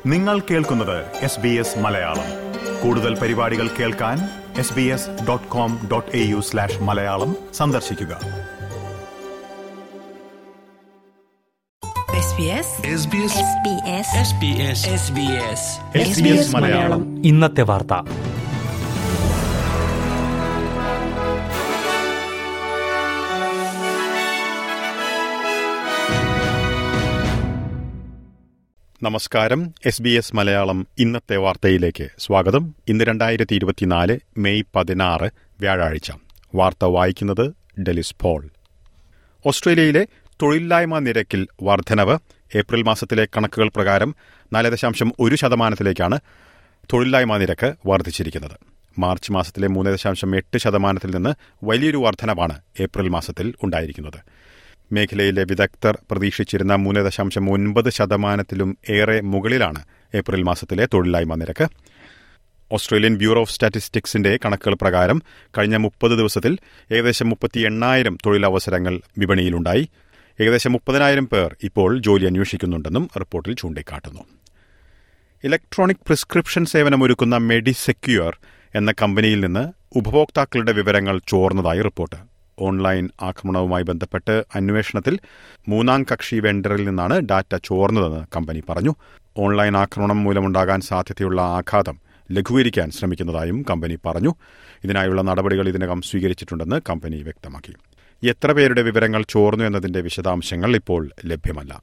നിങ്ങൾ കേൾക്കുന്നത് S B S Malayalam കൂടുതൽ പരിപാടികൾ കേൾക്കാൻ S B S dot com dot A U slash Malayalam സന്ദർശിക്കുക SBS SBS SBS SBS SBS SBS Malayalam ഇന്നത്തെ വാർത്ത നമസ്കാരം എസ് ബി എസ് മലയാളം ഇന്നത്തെ വാർത്തയിലേക്ക് സ്വാഗതം ഇന്ന് രണ്ടായിരത്തി ഇരുപത്തിനാല് മെയ് പതിനാറ് വ്യാഴാഴ്ച വാർത്ത വായിക്കുന്നത് ഡെലിസ് പോൾ ഓസ്ട്രേലിയയിലെ തൊഴിലില്ലായ്മ നിരക്കിൽ വർധനവ് ഏപ്രിൽ മാസത്തിലെ കണക്കുകൾ പ്രകാരം നാല് ദശാംശം ഒരു ശതമാനത്തിലേക്കാണ് തൊഴിലില്ലായ്മ നിരക്ക് വർദ്ധിച്ചിരിക്കുന്നത് മാർച്ച് മാസത്തിലെ മൂന്ന് ദശാംശം എട്ട് ശതമാനത്തിൽ നിന്ന് വലിയൊരു വർധനവാണ് ഏപ്രിൽ മാസത്തിൽ ഉണ്ടായിരിക്കുന്നത് മേഖലയിലെ വിദഗ്ധർ പ്രതീക്ഷിച്ചിരുന്ന മൂന്ന് ദശാംശം ഒൻപത് ശതമാനത്തിലും ഏറെ മുകളിലാണ് ഏപ്രിൽ മാസത്തിലെ തൊഴിലില്ലായ്മ നിരക്ക് ഓസ്ട്രേലിയൻ ബ്യൂറോ ഓഫ് സ്റ്റാറ്റിസ്റ്റിക്സിന്റെ കണക്കുകൾ പ്രകാരം കഴിഞ്ഞ മുപ്പത് ദിവസത്തിൽ ഏകദേശം മുപ്പത്തി എണ്ണായിരം തൊഴിലവസരങ്ങൾ വിപണിയിലുണ്ടായി ഏകദേശം മുപ്പതിനായിരം പേർ ഇപ്പോൾ ജോലി അന്വേഷിക്കുന്നുണ്ടെന്നും റിപ്പോർട്ടിൽ ചൂണ്ടിക്കാട്ടുന്നു ഇലക്ട്രോണിക് പ്രിസ്ക്രിപ്ഷൻ സേവനമൊരുക്കുന്ന മെഡിസെക്യൂർ എന്ന കമ്പനിയിൽ നിന്ന് ഉപഭോക്താക്കളുടെ വിവരങ്ങൾ ചോർന്നതായി റിപ്പോർട്ട് ഓൺലൈൻ ആക്രമണവുമായി ബന്ധപ്പെട്ട് അന്വേഷണത്തിൽ മൂന്നാം കക്ഷി വെണ്ടറിൽ നിന്നാണ് ഡാറ്റ ചോർന്നതെന്ന് കമ്പനി പറഞ്ഞു ഓൺലൈൻ ആക്രമണം മൂലമുണ്ടാകാൻ സാധ്യതയുള്ള ആഘാതം ലഘൂകരിക്കാൻ ശ്രമിക്കുന്നതായും കമ്പനി പറഞ്ഞു ഇതിനായുള്ള നടപടികൾ ഇതിനകം സ്വീകരിച്ചിട്ടുണ്ടെന്ന് കമ്പനി വ്യക്തമാക്കി എത്ര പേരുടെ വിവരങ്ങൾ ചോർന്നു എന്നതിന്റെ വിശദാംശങ്ങൾ ഇപ്പോൾ ലഭ്യമല്ല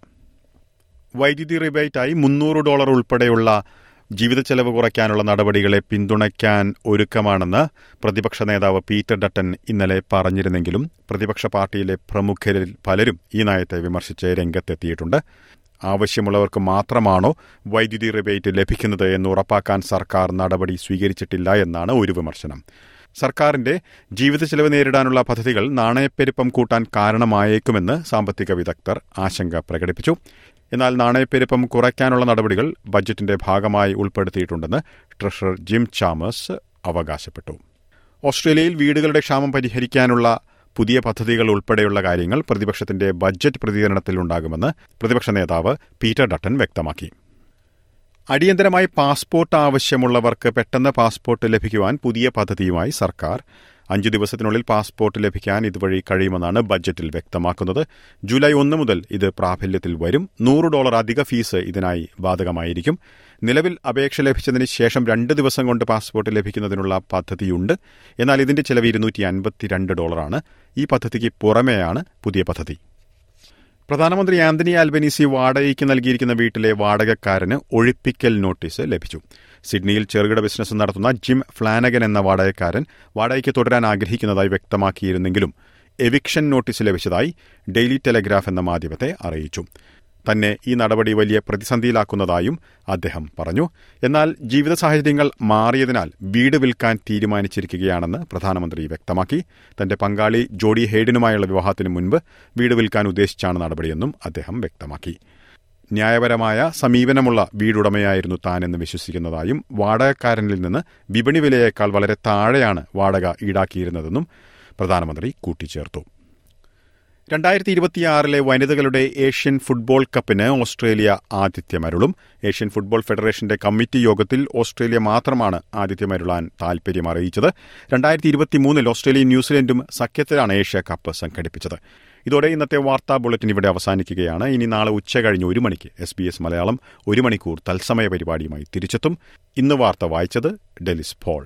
വൈദ്യുതി റിബേറ്റായി മുന്നൂറ് ഡോളർ ഉൾപ്പെടെയുള്ള ജീവിത ചെലവ് കുറയ്ക്കാനുള്ള നടപടികളെ പിന്തുണയ്ക്കാൻ ഒരുക്കമാണെന്ന് പ്രതിപക്ഷ നേതാവ് പീറ്റർ ഡട്ടൻ ഇന്നലെ പറഞ്ഞിരുന്നെങ്കിലും പ്രതിപക്ഷ പാർട്ടിയിലെ പ്രമുഖരിൽ പലരും ഈ നയത്തെ വിമർശിച്ച് രംഗത്തെത്തിയിട്ടുണ്ട് ആവശ്യമുള്ളവർക്ക് മാത്രമാണോ വൈദ്യുതി റിബേറ്റ് ലഭിക്കുന്നത് എന്ന് ഉറപ്പാക്കാൻ സർക്കാർ നടപടി സ്വീകരിച്ചിട്ടില്ല എന്നാണ് ഒരു വിമർശനം സർക്കാരിന്റെ ജീവിത ചെലവ് നേരിടാനുള്ള പദ്ധതികൾ നാണയപ്പെരുപ്പം കൂട്ടാൻ കാരണമായേക്കുമെന്ന് സാമ്പത്തിക വിദഗ്ധർ ആശങ്ക പ്രകടിപ്പിച്ചു എന്നാൽ നാണയപ്പെരുപ്പം കുറയ്ക്കാനുള്ള നടപടികൾ ബജറ്റിന്റെ ഭാഗമായി ഉൾപ്പെടുത്തിയിട്ടുണ്ടെന്ന് ട്രഷറർ ജിം ചാമേഴ്സ് അവകാശപ്പെട്ടു ഓസ്ട്രേലിയയിൽ വീടുകളുടെ ക്ഷാമം പരിഹരിക്കാനുള്ള പുതിയ പദ്ധതികൾ ഉൾപ്പെടെയുള്ള കാര്യങ്ങൾ പ്രതിപക്ഷത്തിന്റെ ബജറ്റ് പ്രതികരണത്തിലുണ്ടാകുമെന്ന് പ്രതിപക്ഷ നേതാവ് പീറ്റർ ഡട്ടൻ വ്യക്തമാക്കി അടിയന്തരമായി പാസ്പോർട്ട് ആവശ്യമുള്ളവർക്ക് പെട്ടെന്ന് പാസ്പോർട്ട് ലഭിക്കുവാൻ പുതിയ പദ്ധതിയുമായി സർക്കാർ അഞ്ചു ദിവസത്തിനുള്ളിൽ പാസ്പോർട്ട് ലഭിക്കാൻ ഇതുവഴി കഴിയുമെന്നാണ് ബജറ്റിൽ വ്യക്തമാക്കുന്നത് ജൂലൈ ഒന്ന് മുതൽ ഇത് പ്രാബല്യത്തിൽ വരും നൂറ് ഡോളർ അധിക ഫീസ് ഇതിനായി ബാധകമായിരിക്കും നിലവിൽ അപേക്ഷ ലഭിച്ചതിന് ശേഷം രണ്ട് ദിവസം കൊണ്ട് പാസ്പോർട്ട് ലഭിക്കുന്നതിനുള്ള പദ്ധതിയുണ്ട് എന്നാൽ ഇതിന്റെ ചെലവ് ഇരുന്നൂറ്റി അൻപത്തിരണ്ട് ഡോളറാണ് ഈ പദ്ധതിക്ക് പുറമെയാണ് പുതിയ പദ്ധതി പ്രധാനമന്ത്രി ആന്റണി ആൽബനീസി വാടകയ്ക്ക് നൽകിയിരിക്കുന്ന വീട്ടിലെ വാടകക്കാരന് ഒഴിപ്പിക്കൽ നോട്ടീസ് ലഭിച്ചു സിഡ്നിയിൽ ചെറുകിട ബിസിനസ് നടത്തുന്ന ജിം ഫ്ലാനഗൻ എന്ന വാടകക്കാരൻ വാടകയ്ക്ക് തുടരാൻ ആഗ്രഹിക്കുന്നതായി വ്യക്തമാക്കിയിരുന്നെങ്കിലും എവിക്ഷൻ നോട്ടീസ് ലഭിച്ചതായി ഡെയിലി ടെലഗ്രാഫ് എന്ന മാധ്യമത്തെ അറിയിച്ചു തന്നെ ഈ നടപടി വലിയ പ്രതിസന്ധിയിലാക്കുന്നതായും അദ്ദേഹം പറഞ്ഞു എന്നാൽ ജീവിത സാഹചര്യങ്ങൾ മാറിയതിനാൽ വീട് വിൽക്കാൻ തീരുമാനിച്ചിരിക്കുകയാണെന്ന് പ്രധാനമന്ത്രി വ്യക്തമാക്കി തന്റെ പങ്കാളി ജോഡി ഹെയ്ഡിനുമായുള്ള വിവാഹത്തിന് മുൻപ് വീട് വിൽക്കാൻ ഉദ്ദേശിച്ചാണ് നടപടിയെന്നും അദ്ദേഹം വ്യക്തമാക്കി ന്യായപരമായ സമീപനമുള്ള വീടുടമയായിരുന്നു താനെന്ന് വിശ്വസിക്കുന്നതായും വാടകക്കാരനിൽ നിന്ന് വിപണി വിലയേക്കാൾ വളരെ താഴെയാണ് വാടക ഈടാക്കിയിരുന്നതെന്നും പ്രധാനമന്ത്രി കൂട്ടിച്ചേർത്തു രണ്ടായിരത്തി ഇരുപത്തിയാറിലെ വനിതകളുടെ ഏഷ്യൻ ഫുട്ബോൾ കപ്പിന് ഓസ്ട്രേലിയ ആതിഥ്യമരുളും ഏഷ്യൻ ഫുട്ബോൾ ഫെഡറേഷന്റെ കമ്മിറ്റി യോഗത്തിൽ ഓസ്ട്രേലിയ മാത്രമാണ് ആതിഥ്യമരുളാൻ താൽപര്യം അറിയിച്ചത് രണ്ടായിരത്തി ഇരുപത്തിമൂന്നിൽ ഓസ്ട്രേലിയയും ന്യൂസിലൻഡും സഖ്യത്തിലാണ് ഏഷ്യ കപ്പ് സംഘടിപ്പിച്ചത് ഇതോടെ ഇന്നത്തെ വാർത്താ ബുള്ളറ്റിൻ ഇവിടെ അവസാനിക്കുകയാണ് ഇനി നാളെ ഉച്ച കഴിഞ്ഞ് ഒരു മണിക്ക് എസ് ബി എസ് മലയാളം ഒരു മണിക്കൂർ തത്സമയ പരിപാടിയുമായി തിരിച്ചെത്തും ഇന്ന് വാർത്ത വായിച്ചത് Delys Paul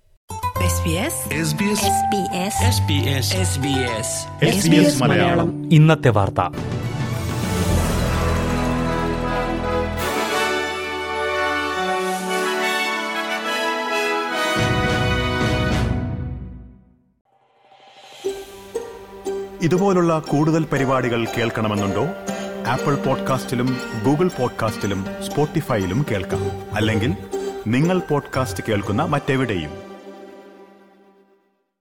SBS SBS SBS SBS SBS SBS Malayalam ഇന്നത്തെ വാർത്ത ഇതുപോലുള്ള കൂടുതൽ പരിപാടികൾ കേൾക്കണമെന്നുണ്ടോ ആപ്പിൾ പോഡ്കാസ്റ്റിലും ഗൂഗിൾ പോഡ്കാസ്റ്റിലും സ്പോട്ടിഫൈയിലും കേൾക്കാം അല്ലെങ്കിൽ നിങ്ങൾ പോഡ്കാസ്റ്റ് കേൾക്കുന്ന മറ്റെവിടെയും